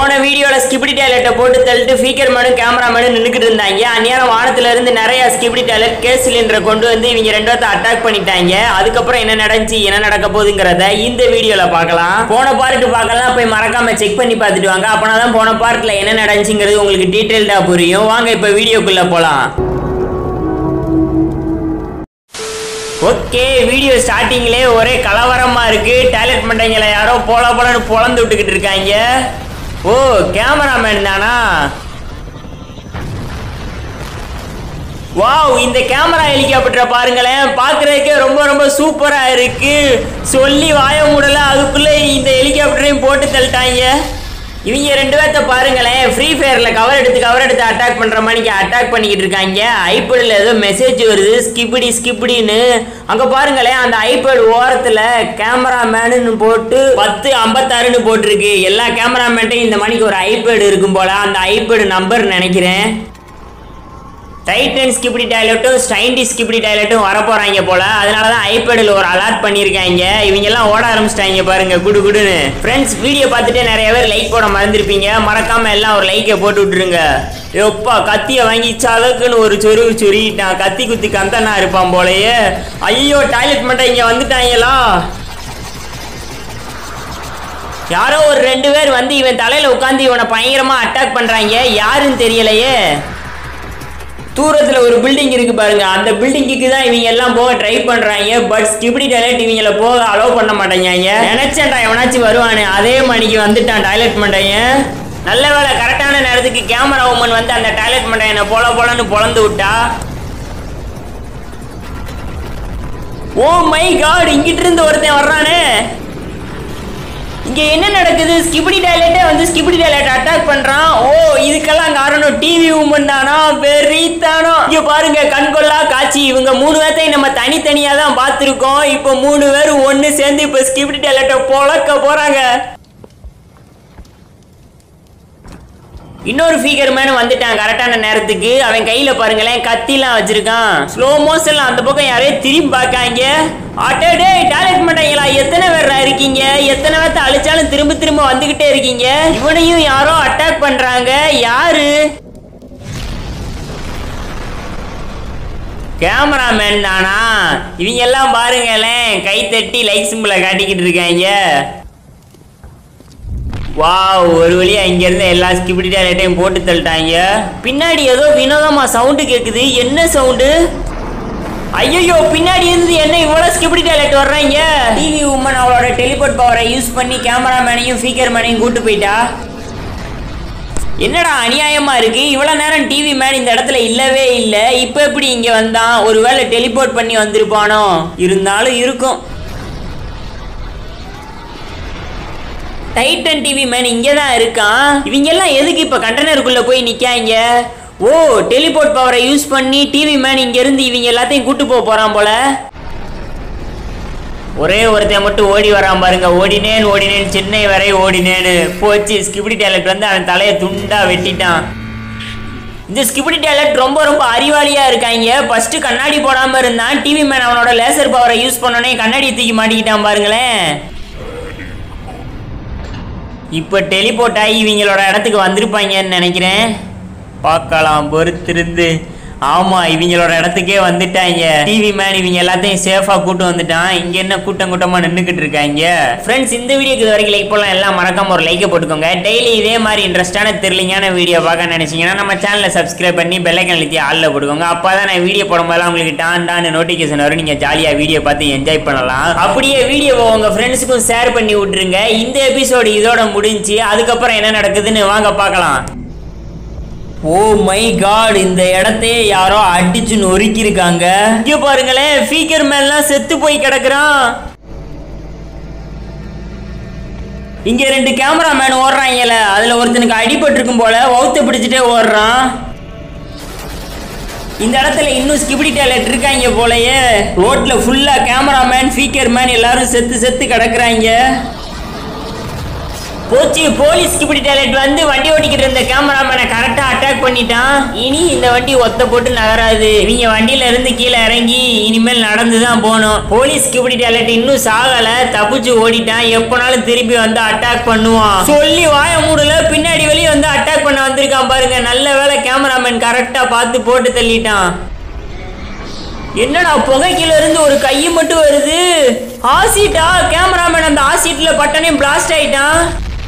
போன வீடியோல ஸ்கிபிடி டாய்லெட்டை போட்டு தள்ளிட்டு ஃபீக்கர் மேனும் கேமராமேனும் நின்றுக்கிட்டு இருந்தாங்க அந்நேரம் வானத்துல இருந்து நிறைய ஸ்கிபிடி டாய்லெட் கேஸ் சிலிண்டரை கொண்டு வந்து இவங்க ரெண்டு பேர்த்த அட்டாக் பண்ணிட்டாங்க அதுக்கப்புறம் என்ன நடந்துச்சு என்ன நடக்க போகுதுங்கிறத இந்த வீடியோல பார்க்கலாம் போன பார்ட் பார்க்கலாம் போய் மறக்காம செக் பண்ணி பார்த்துட்டு வாங்க அப்பனா தான் போன பார்ட்ல என்ன நடந்துச்சுங்கிறது உங்களுக்கு டீட்டெயில்டா புரியும் வாங்க இப்போ வீடியோக்குள்ள போலாம் ஓகே வீடியோ ஸ்டார்டிங்லே ஒரே கலவரமா இருக்கு டாய்லெட் மண்டைங்களை யாரோ போல போலன்னு பொழந்து விட்டுக்கிட்டு இருக்காங்க ஓ கேமராமேன் தானா வாவ் இந்த கேமரா ஹெலிகாப்டரை பாருங்களேன் பார்க்கறதுக்கே ரொம்ப ரொம்ப சூப்பரா இருக்கு சொல்லி வாய மூடல அதுக்குள்ள இந்த ஹெலிகாப்டரையும் போட்டு தள்ளிட்டாங்க இவங்க ரெண்டு பேர்த்த பாருங்களேன் ஃப்ரீ ஃபயர்ல கவர் எடுத்து கவர் எடுத்து அட்டாக் பண்ற மாதிரிக்கு அட்டாக் பண்ணிக்கிட்டு இருக்காங்க ஐபேடில் ஏதோ மெசேஜ் வருது ஸ்கிப்பிடி ஸ்கிப்பிடின்னு அங்க பாருங்களேன் அந்த ஐபேட் ஓரத்துல கேமராமேனு போட்டு பத்து ஐம்பத்தாறுன்னு போட்டிருக்கு எல்லா கேமராமேன்ட்டையும் இந்த மணிக்கு ஒரு ஐபேட் இருக்கும் போல அந்த ஐபேடு நம்பர் நினைக்கிறேன் டைட்டன் ஸ்கிப்டி டாய்லெட்டும் ஸ்டைண்டி ஸ்கிப்டி டாய்லெட்டும் வர போறாங்க போல அதனால தான் ஐபேடில் ஒரு அலர்ட் பண்ணியிருக்காங்க இவங்க எல்லாம் ஓட ஆரம்பிச்சிட்டாங்க பாருங்க குடு குடுன்னு ஃப்ரெண்ட்ஸ் வீடியோ பார்த்துட்டு நிறைய பேர் லைக் போட மறந்துருப்பீங்க மறக்காம எல்லாம் ஒரு லைக்கை போட்டு விட்டுருங்க எப்பா கத்தியை வாங்கி சதக்குன்னு ஒரு சொருவு சொருகிட்டான் கத்தி குத்தி கந்தனா இருப்பான் போலயே ஐயோ டாய்லெட் மட்டும் இங்க வந்துட்டாங்களா யாரோ ஒரு ரெண்டு பேர் வந்து இவன் தலையில உட்காந்து இவனை பயங்கரமா அட்டாக் பண்றாங்க யாருன்னு தெரியலையே தூரத்துல ஒரு பில்டிங் இருக்கு பாருங்க அந்த பில்டிங்குக்கு தான் இவங்க எல்லாம் போக ட்ரை பண்றாங்க பட் ஸ்கிபிடி டாய்லெட் இவங்கள போக அலோவ் பண்ண மாட்டேங்காங்க நினைச்சேன்டா எவனாச்சும் வருவானு அதே மணிக்கு வந்துட்டான் டாய்லெட் மண்டையன் நல்ல வேளை கரெக்டான நேரத்துக்கு கேமரா உமன் வந்து அந்த டாய்லெட் மண்டையனை போல போலன்னு பொழந்து விட்டா ஓ மை காட் இங்கிட்டு இருந்து ஒருத்தன் வர்றானே இங்க என்ன நடக்குது ஸ்கிபிடி டாய்லெட்டே வந்து ஸ்கிபிடி டாய்லெட் அட்டாக் பண்றான் ஓ இதுக்கெல்லாம் காரணம் டிவி உமன் தானா வெறித்தானோ இங்க பாருங்க கண்கொள்ளா காட்சி இவங்க மூணு பேர்த்தையும் நம்ம தனித்தனியா தான் பார்த்திருக்கோம் இப்போ மூணு பேர் ஒண்ணு சேர்ந்து இப்போ ஸ்கிபிடி டாய்லெட்டை பொழக்க போறாங்க இன்னொரு ஃபீகர் மேன் வந்துட்டான் கரெக்டான நேரத்துக்கு அவன் கையில பாருங்களேன் கத்திலாம் வச்சிருக்கான் ஸ்லோ மோஷன்ல அந்த பக்கம் யாரையும் திரும்பி பார்க்காங்க அட்டே டேய் டாய்லெட் மாட்டாங்களா எத்தனை பேர் இருக்கீங்க எத்தனை பேர்த்த அழிச்சாலும் திரும்ப திரும்ப வந்துகிட்டே இருக்கீங்க இவனையும் யாரோ அட்டாக் பண்றாங்க யாரு கேமராமேன் தானா இவங்க எல்லாம் பாருங்களேன் கை தட்டி லைக் சிம்பிளை காட்டிக்கிட்டு இருக்காங்க வாவ் ஒரு வழியா இங்க இருந்து எல்லா ஸ்கிபிடி டாய்லெட்டையும் போட்டு தள்ளிட்டாங்க பின்னாடி ஏதோ வினோதமா சவுண்டு கேக்குது என்ன சவுண்டு ஐயோ பின்னாடி இருந்து என்ன இவ்வளவு ஸ்கிபிடி டாய்லெட் வர்றாங்க டிவி உமன் அவளோட டெலிபோர்ட் பவரை யூஸ் பண்ணி கேமராமேனையும் ஃபீக்கர் மேனையும் கூட்டு போயிட்டா என்னடா அநியாயமா இருக்கு இவ்வளவு நேரம் டிவி மேன் இந்த இடத்துல இல்லவே இல்லை இப்போ எப்படி இங்க வந்தான் ஒருவேளை டெலிபோர்ட் பண்ணி வந்திருப்பானோ இருந்தாலும் இருக்கும் டைட்டன் டிவி மேன் இங்கே தான் இருக்கான் இவங்க எல்லாம் எதுக்கு இப்போ கண்டெய்னருக்குள்ள போய் நிற்காங்க ஓ டெலிபோர்ட் பவரை யூஸ் பண்ணி டிவி மேன் இங்க இருந்து இவங்க எல்லாத்தையும் கூட்டு போக போறான் போல ஒரே ஒருத்தன் மட்டும் ஓடி வரான் பாருங்க ஓடினேன் ஓடினேன் சென்னை வரை ஓடினேன்னு போச்சு ஸ்கிபிடி டேலட் வந்து அவன் தலையை துண்டா வெட்டிட்டான் இந்த ஸ்கிபிடி டேலட் ரொம்ப ரொம்ப அறிவாளியா இருக்காங்க ஃபர்ஸ்ட் கண்ணாடி போடாம இருந்தான் டிவி மேன் அவனோட லேசர் பவரை யூஸ் பண்ணோன்னே கண்ணாடி தூக்கி மாட்டிக்கிட்டான் பாருங்களேன் இப்போ டெலிபோர்ட் ஆகி இவங்களோட இடத்துக்கு வந்திருப்பாங்கன்னு நினைக்கிறேன் பார்க்கலாம் பொறுத்திருந்து ஆமா இவங்களோட இடத்துக்கே வந்துட்டாங்க டிவி மேன் இவங்க எல்லாத்தையும் சேஃபா கூட்டு வந்துட்டான் இங்க என்ன கூட்டம் கூட்டமா நின்னுக்கிட்டு இருக்காங்க ஃப்ரெண்ட்ஸ் இந்த வீடியோக்கு இது வரைக்கும் லைக் போடலாம் எல்லாம் மறக்காம ஒரு லைக்கை போட்டுக்கோங்க டெய்லி இதே மாதிரி இன்ட்ரெஸ்டான த்ரில்லிங்கான வீடியோ பார்க்க நினைச்சீங்கன்னா நம்ம சேனலை சப்ஸ்கிரைப் பண்ணி பெல்லைக்கன் அழுத்தி ஆளில் போட்டுக்கோங்க அப்பதான் நான் வீடியோ போடும்போதெல்லாம் உங்களுக்கு டான் டான் நோட்டிஃபிகேஷன் வரும் நீங்க ஜாலியா வீடியோ பார்த்து என்ஜாய் பண்ணலாம் அப்படியே வீடியோவை உங்க ஃப்ரெண்ட்ஸுக்கும் ஷேர் பண்ணி விட்டுருங்க இந்த எபிசோடு இதோட முடிஞ்சு அதுக்கப்புறம் என்ன நடக்குதுன்னு வாங்க பார்க்கலாம் ஓ மை காட் இந்த இடத்தையே யாரோ அடிச்சு நொறுக்கி இருக்காங்க இங்க பாருங்களேன் ஃபீக்கர் மேலாம் செத்து போய் கிடக்குறான் இங்க ரெண்டு கேமராமேன் ஓடுறாங்கல்ல அதுல ஒருத்தனுக்கு அடிபட்டு இருக்கும் போல வவுத்த பிடிச்சிட்டே ஓடுறான் இந்த இடத்துல இன்னும் ஸ்கிபிடி டாய்லெட் இருக்காங்க போலயே ரோட்ல ஃபுல்லா கேமராமேன் ஃபீக்கர் மேன் எல்லாரும் செத்து செத்து கிடக்குறாங்க போச்சு போலீஸ் ஸ்கிபிடி டாய்லெட் வந்து வண்டி ஓட்டிக்கிட்டு இருந்த கேமராமேனை கரெக்டா அட்டாக் பண்ணிட்டான் இனி இந்த வண்டி ஒத்த போட்டு நகராது இவங்க வண்டியில இருந்து கீழே இறங்கி இனிமேல் நடந்து தான் போகணும் போலீஸ் ஸ்கிபிடி டாய்லெட் இன்னும் சாகல தப்பிச்சு ஓடிட்டான் எப்பனாலும் திருப்பி வந்து அட்டாக் பண்ணுவான் சொல்லி வாய மூடல பின்னாடி வெளியே வந்து அட்டாக் பண்ண வந்திருக்கான் பாருங்க நல்ல வேளை கேமராமேன் கரெக்டா பார்த்து போட்டு தள்ளிட்டான் என்னடா புகைக்கில இருந்து ஒரு கை மட்டும் வருது ஆசிட்டா கேமராமேன் அந்த ஆசிட்ல பட்டனே பிளாஸ்ட் ஆயிட்டான்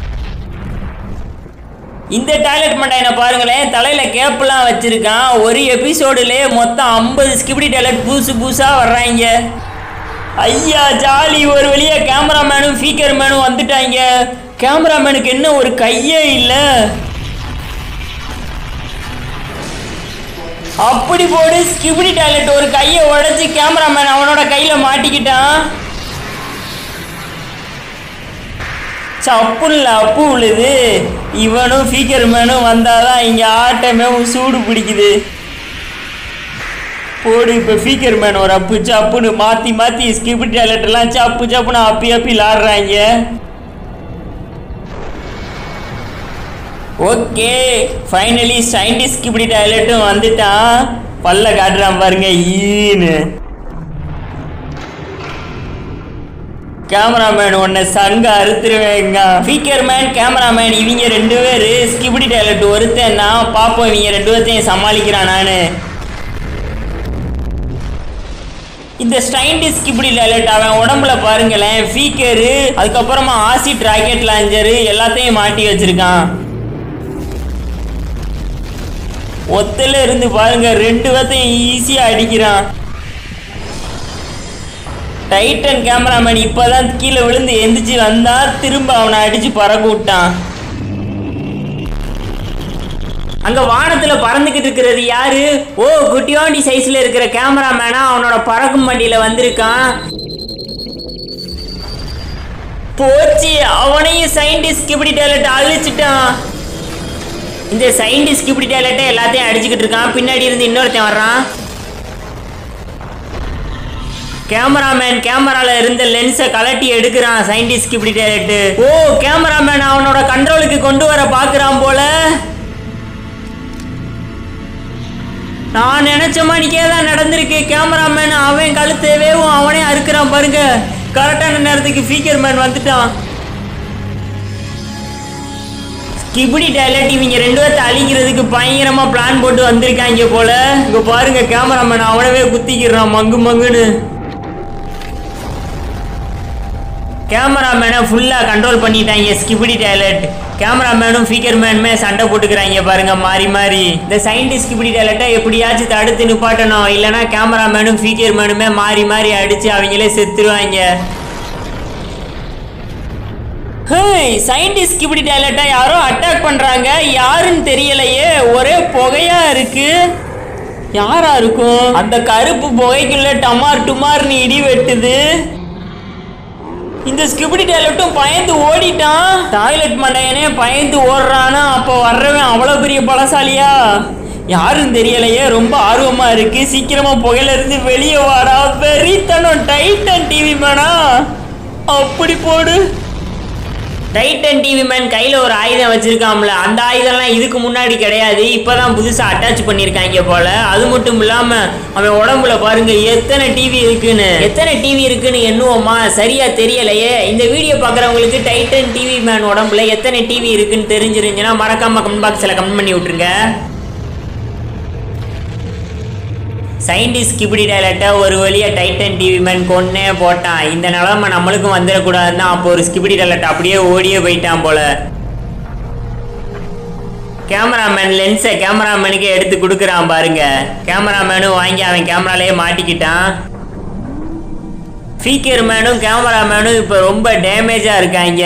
இந்த டாய்லெட் மண்டாயின பாருங்களேன் தலையில கேப்லாம் வச்சிருக்கான் ஒரு எபிசோடுலே மொத்தம் ஐம்பது ஸ்கிபிடி டாய்லெட் புதுசு புதுசா வர்றாங்க ஐயா ஜாலி ஒரு வழியா கேமராமேனும் ஃபீக்கர் மேனும் வந்துட்டாங்க கேமராமேனுக்கு என்ன ஒரு கையே இல்லை அப்படி போடு ஸ்கிபிடி டாய்லெட் ஒரு கையை உடைச்சு கேமராமேன் அவனோட கையில மாட்டிக்கிட்டான் சப்புல்ல அப்பு உழுது இவனும் ஃபீக்கர் மேனும் வந்தாதான் இங்க ஆட்டமே சூடு பிடிக்குது போடு இப்போ ஃபீக்கர் மேன் ஒரு அப்பு சப்புன்னு மாற்றி மாற்றி ஸ்கிபிடி டாய்லெட் எல்லாம் சப்பு சப்புன்னு அப்பி அப்பி விளாடுறாங்க ஓகே ஃபைனலி சயின்டிஸ்ட் இப்படி டாய்லெட்டும் வந்துட்டான் பல்ல காட்டுறான் பாருங்க ஈன்னு கேமராமேன் உன்னை சங்க அறுத்துருவேங்க ஃபீக்கர் மேன் கேமராமேன் இவங்க ரெண்டு பேர் ஸ்கிபிடி டாய்லெட் ஒருத்தன் நான் பார்ப்போம் இவங்க ரெண்டு பேர்த்தையும் சமாளிக்கிறான் நான் இந்த ஸ்டைண்டிஸ் இப்படி டாய்லெட் அவன் உடம்புல பாருங்களேன் ஃபீக்கரு அதுக்கப்புறமா ஆசிட் ராக்கெட் லாஞ்சரு எல்லாத்தையும் மாட்டி வச்சிருக்கான் ஒத்தையில இருந்து பாருங்க ரெண்டு பேர்த்தையும் ஈஸியா அடிக்கிறான் டைட்டன் கேமராமேன் இப்பதான் கீழே விழுந்து எந்திரிச்சு வந்தா திரும்ப அவனை அடிச்சு பறக்க விட்டான் அங்க வானத்துல பறந்துகிட்டு இருக்கிறது யாரு ஓ குட்டியோண்டி சைஸ்ல இருக்கிற கேமராமேனா அவனோட பறக்கும் வண்டியில வந்திருக்கான் போச்சு அவனையும் சயின்டிஸ்ட் இப்படி டேலட் அழிச்சிட்டான் இந்த சயின்டிஸ்ட் இப்படி டேலட்டை எல்லாத்தையும் அடிச்சுக்கிட்டு இருக்கான் பின்னாடி இருந்து இன்னொருத்தன் வர்றான் கேமராமேன் கேமரால இருந்த லென்ஸை கலட்டி எடுக்கிறான் சயின்டிஸ்ட் இப்படி டேலட்டு ஓ கேமராமேன் அவனோட கண்ட்ரோலுக்கு கொண்டு வர பாக்குறான் போல நான் நினைச்ச மாதிரிக்கே தான் நடந்திருக்கு கேமராமேன் அவன் கழுத்தை வேவும் அவனே அறுக்கிறான் பாருங்க கரெக்டான நேரத்துக்கு ஃபீக்கர் மேன் வந்துட்டான் கிபிடி டாய்லெட் இவங்க ரெண்டு பேர்த்த அழிக்கிறதுக்கு பயங்கரமா பிளான் போட்டு வந்திருக்காங்க போல இங்க பாருங்க கேமராமேன் அவனவே குத்திக்கிறான் மங்கு மங்குன்னு கேமராமேனை ஃபுல்லாக கண்ட்ரோல் பண்ணிட்டாங்க ஸ்கிபிடி டாய்லெட் கேமராமேனும் ஃபீக்கர் மேனுமே சண்டை போட்டுக்கிறாங்க பாருங்க மாறி மாறி இந்த சயின்டிஸ்ட் ஸ்கிபிடி டாய்லெட்டை எப்படியாச்சும் தடுத்து நிப்பாட்டணும் இல்லைன்னா கேமராமேனும் ஃபீக்கர் மேனுமே மாறி மாறி அடிச்சு அவங்களே செத்துருவாங்க ஹேய் சயின்டிஸ்ட் இப்படி டாய்லெட்டா யாரோ அட்டாக் பண்றாங்க யாருன்னு தெரியலையே ஒரே புகையா இருக்கு யாரா இருக்கும் அந்த கருப்பு புகைக்குள்ள டமார் டுமார்னு இடி வெட்டுது இந்த ஸ்கிபிடி டாய்லெட்டும் பயந்து ஓடிட்டான் டாய்லெட் மண்டையனே பயந்து ஓடுறானா அப்போ வர்றவன் அவ்வளோ பெரிய பலசாலியா யாரும் தெரியலையே ரொம்ப ஆர்வமா இருக்கு சீக்கிரமா புகையில இருந்து வெளியே வாடா வெறித்தனம் டைட்டன் டிவி மேனா அப்படி போடு டைட்டன் டிவி மேன் கையில் ஒரு ஆயுதம் வச்சிருக்காம்ல அந்த ஆயுதம்லாம் இதுக்கு முன்னாடி கிடையாது இப்போதான் புதுசாக அட்டாச் பண்ணியிருக்காங்க போல அது மட்டும் இல்லாமல் அவன் உடம்புல பாருங்க எத்தனை டிவி இருக்குன்னு எத்தனை டிவி இருக்குன்னு எண்ணுவோமா சரியா தெரியலையே இந்த வீடியோ பார்க்குறவங்களுக்கு டைட்டன் டிவி மேன் உடம்புல எத்தனை டிவி இருக்குன்னு தெரிஞ்சிருந்துச்சுன்னா மறக்காம கமெண்ட் பாக்ஸில் கமெண்ட் பண்ணி விட்ருங்க சயின்டிஸ்ட் கிபிடி டைலட்டை ஒரு வழியாக டைட்டன் டிவி மேன் கொன்னே போட்டான் இந்த நிலமை நம்மளுக்கும் வந்துடக்கூடாதுன்னா அப்போ ஒரு ஸ்கிபிடி டைலட் அப்படியே ஓடியே போயிட்டான் போல கேமராமேன் லென்ஸை கேமராமேனுக்கு எடுத்து கொடுக்குறான் பாருங்க கேமராமேனும் வாங்கி அவன் கேமராலேயே மாட்டிக்கிட்டான் ஃபீக்கர் மேனும் கேமராமேனும் இப்போ ரொம்ப டேமேஜாக இருக்காங்க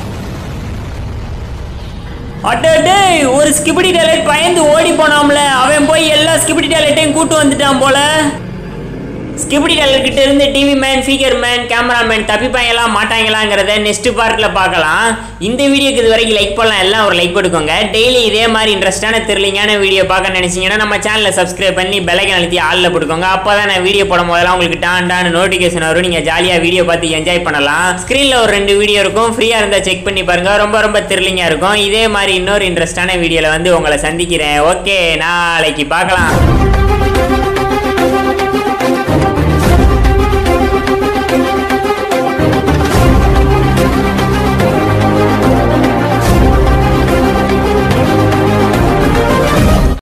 அட்டே ஒரு ஸ்கிபிடி டாய்லெட் பயந்து ஓடி போனாம்ல அவன் போய் எல்லா ஸ்கிபிடி டாய்லெட்டையும் கூட்டு வந்துட்டான் போல ஸ்கிபிடி கிட்ட இருந்து டிவி மேன் ஃபீகர் மேன் கேமராமேன் தப்பிப்பாங்கலாம் மாட்டாங்களாங்கிறத நெக்ஸ்ட் பார்க்கில் பார்க்கலாம் இந்த வீடியோக்கு இது வரைக்கும் லைக் பண்ணலாம் எல்லாம் ஒரு லைக் கொடுக்கோங்க டெய்லி இதே மாதிரி இன்ட்ரெஸ்டான த்ரில்லிங்கான வீடியோ பார்க்க நினைச்சீங்கன்னா நம்ம சேனலை சப்ஸ்கிரைப் பண்ணி பெல்லைக்கன் அழுத்தி ஆளில் போட்டுக்கோங்க அப்போ தான் நான் வீடியோ போடும் போதெல்லாம் உங்களுக்கு டான் டான் நோட்டிஃபிகேஷன் வரும் நீங்கள் ஜாலியாக வீடியோ பார்த்து என்ஜாய் பண்ணலாம் ஸ்க்ரீனில் ஒரு ரெண்டு வீடியோ இருக்கும் ஃப்ரீயாக இருந்தால் செக் பண்ணி பாருங்க ரொம்ப ரொம்ப த்ரில்லிங்காக இருக்கும் இதே மாதிரி இன்னொரு இன்ட்ரெஸ்டான வீடியோவில் வந்து உங்களை சந்திக்கிறேன் ஓகே நாளைக்கு பார்க்கலாம்